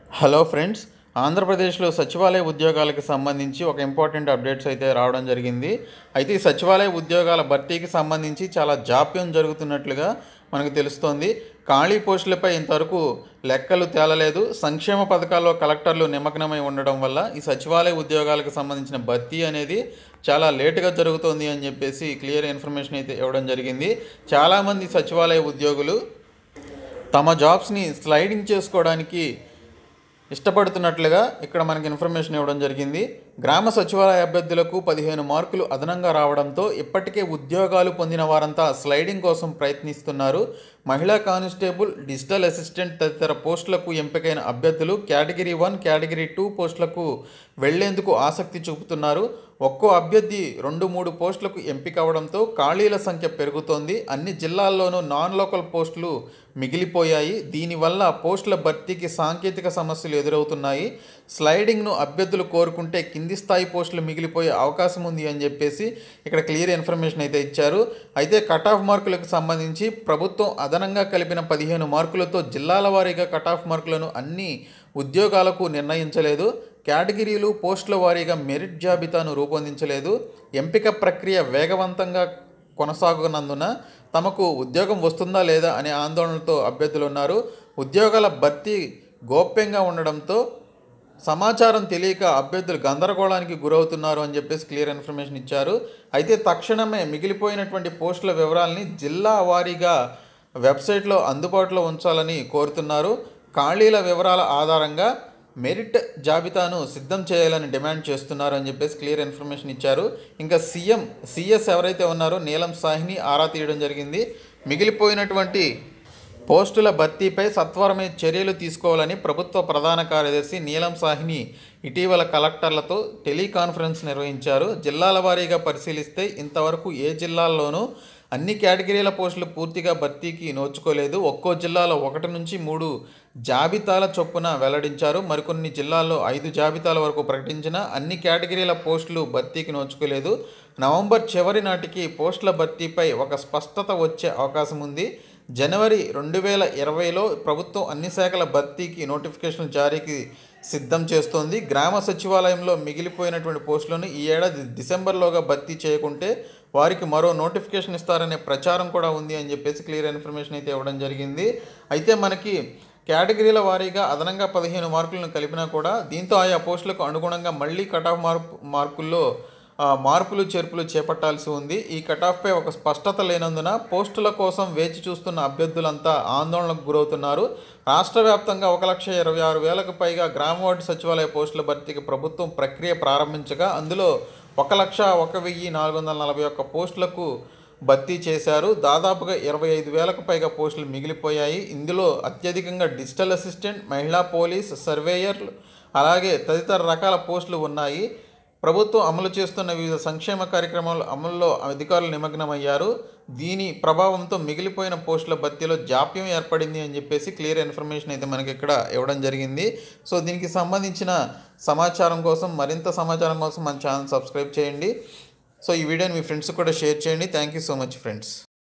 hello friends ఆంధ్రప్రదేశ్లో సచివాలయ ఉద్యోగాలకు సంబంధించి ఒక ఇంపార్టెంట్ అప్డేట్స్ అయితే రావడం జరిగింది అయితే ఈ సచివాలయ ఉద్యోగాల భర్తీకి సంబంధించి చాలా జాప్యం జరుగుతున్నట్లుగా మనకు తెలుస్తోంది ఖాళీ పోస్టులపై ఇంతవరకు లెక్కలు తేలలేదు సంక్షేమ పథకాల్లో కలెక్టర్లు నిమగ్నమై ఉండడం వల్ల ఈ సచివాలయ ఉద్యోగాలకు సంబంధించిన భర్తీ అనేది చాలా లేటుగా జరుగుతోంది అని చెప్పేసి క్లియర్ ఇన్ఫర్మేషన్ అయితే ఇవ్వడం జరిగింది చాలామంది సచివాలయ ఉద్యోగులు తమ జాబ్స్ని స్లైడింగ్ చేసుకోవడానికి ఇష్టపడుతున్నట్లుగా ఇక్కడ మనకి ఇన్ఫర్మేషన్ ఇవ్వడం జరిగింది గ్రామ సచివాలయ అభ్యర్థులకు పదిహేను మార్కులు అదనంగా రావడంతో ఇప్పటికే ఉద్యోగాలు పొందిన వారంతా స్లైడింగ్ కోసం ప్రయత్నిస్తున్నారు మహిళా కానిస్టేబుల్ డిజిటల్ అసిస్టెంట్ తదితర పోస్టులకు ఎంపికైన అభ్యర్థులు కేటగిరీ వన్ కేటగిరీ టూ పోస్టులకు వెళ్లేందుకు ఆసక్తి చూపుతున్నారు ఒక్కో అభ్యర్థి రెండు మూడు పోస్టులకు ఎంపిక అవడంతో ఖాళీల సంఖ్య పెరుగుతోంది అన్ని జిల్లాల్లోనూ నాన్ లోకల్ పోస్టులు మిగిలిపోయాయి దీనివల్ల పోస్టుల భర్తీకి సాంకేతిక సమస్యలు ఎదురవుతున్నాయి స్లైడింగ్ను అభ్యర్థులు కోరుకుంటే కింది స్థాయి పోస్టులు మిగిలిపోయే అవకాశం ఉంది అని చెప్పేసి ఇక్కడ క్లియర్ ఇన్ఫర్మేషన్ అయితే ఇచ్చారు అయితే కట్ ఆఫ్ మార్కులకు సంబంధించి ప్రభుత్వం అదనంగా కలిపిన పదిహేను మార్కులతో జిల్లాల వారీగా కట్ ఆఫ్ మార్కులను అన్ని ఉద్యోగాలకు నిర్ణయించలేదు కేటగిరీలు పోస్టుల వారీగా మెరిట్ జాబితాను రూపొందించలేదు ఎంపిక ప్రక్రియ వేగవంతంగా కొనసాగునందున తమకు ఉద్యోగం వస్తుందా లేదా అనే ఆందోళనతో అభ్యర్థులు ఉన్నారు ఉద్యోగాల భర్తీ గోప్యంగా ఉండడంతో సమాచారం తెలియక అభ్యర్థులు గందరగోళానికి గురవుతున్నారు అని చెప్పేసి క్లియర్ ఇన్ఫర్మేషన్ ఇచ్చారు అయితే తక్షణమే మిగిలిపోయినటువంటి పోస్టుల వివరాలని జిల్లా వారీగా వెబ్సైట్లో అందుబాటులో ఉంచాలని కోరుతున్నారు ఖాళీల వివరాల ఆధారంగా మెరిట్ జాబితాను సిద్ధం చేయాలని డిమాండ్ చేస్తున్నారు అని చెప్పేసి క్లియర్ ఇన్ఫర్మేషన్ ఇచ్చారు ఇంకా సీఎం సిఎస్ ఎవరైతే ఉన్నారో నీలం సాహిని ఆరా తీయడం జరిగింది మిగిలిపోయినటువంటి పోస్టుల భర్తీపై సత్వరమే చర్యలు తీసుకోవాలని ప్రభుత్వ ప్రధాన కార్యదర్శి నీలం సాహిని ఇటీవల కలెక్టర్లతో టెలికాన్ఫరెన్స్ నిర్వహించారు జిల్లాల వారీగా పరిశీలిస్తే ఇంతవరకు ఏ జిల్లాల్లోనూ అన్ని కేటగిరీల పోస్టులు పూర్తిగా భర్తీకి నోచుకోలేదు ఒక్కో జిల్లాలో ఒకటి నుంచి మూడు జాబితాల చొప్పున వెల్లడించారు మరికొన్ని జిల్లాల్లో ఐదు జాబితాల వరకు ప్రకటించిన అన్ని కేటగిరీల పోస్టులు భర్తీకి నోచుకోలేదు నవంబర్ చివరి నాటికి పోస్టుల భర్తీపై ఒక స్పష్టత వచ్చే అవకాశం ఉంది జనవరి రెండు వేల ఇరవైలో ప్రభుత్వం అన్ని శాఖల భర్తీకి నోటిఫికేషన్ జారీకి సిద్ధం చేస్తోంది గ్రామ సచివాలయంలో మిగిలిపోయినటువంటి పోస్టులను ఈ ఏడాది డిసెంబర్లోగా భర్తీ చేయకుంటే వారికి మరో నోటిఫికేషన్ ఇస్తారనే ప్రచారం కూడా ఉంది అని చెప్పేసి క్లియర్ ఇన్ఫర్మేషన్ అయితే ఇవ్వడం జరిగింది అయితే మనకి కేటగిరీల వారీగా అదనంగా పదిహేను మార్కులను కలిపినా కూడా దీంతో ఆయా పోస్టులకు అనుగుణంగా మళ్ళీ కట్ ఆఫ్ మార్పు మార్కుల్లో ఆ, మార్పులు చేర్పులు చేపట్టాల్సి ఉంది ఈ కటాఫ్పై ఒక స్పష్టత లేనందున పోస్టుల కోసం వేచి చూస్తున్న అభ్యర్థులంతా ఆందోళనకు గురవుతున్నారు రాష్ట్ర వ్యాప్తంగా ఒక లక్ష ఇరవై ఆరు వేలకు పైగా గ్రామ వార్డు సచివాలయ పోస్టుల భర్తీకి ప్రభుత్వం ప్రక్రియ ప్రారంభించగా అందులో ఒక లక్ష ఒక వెయ్యి నాలుగు వందల నలభై ఒక్క పోస్టులకు భర్తీ చేశారు దాదాపుగా ఇరవై ఐదు వేలకు పైగా పోస్టులు మిగిలిపోయాయి ఇందులో అత్యధికంగా డిజిటల్ అసిస్టెంట్ మహిళా పోలీస్ సర్వేయర్లు అలాగే తదితర రకాల పోస్టులు ఉన్నాయి ప్రభుత్వం అమలు చేస్తున్న వివిధ సంక్షేమ కార్యక్రమాల అమల్లో అధికారులు నిమగ్నమయ్యారు దీని ప్రభావంతో మిగిలిపోయిన పోస్టుల భర్తీలో జాప్యం ఏర్పడింది అని చెప్పేసి క్లియర్ ఇన్ఫర్మేషన్ అయితే మనకి ఇక్కడ ఇవ్వడం జరిగింది సో దీనికి సంబంధించిన సమాచారం కోసం మరింత సమాచారం కోసం మన ఛానల్ సబ్స్క్రైబ్ చేయండి సో ఈ వీడియోని మీ ఫ్రెండ్స్ కూడా షేర్ చేయండి thank you so much friends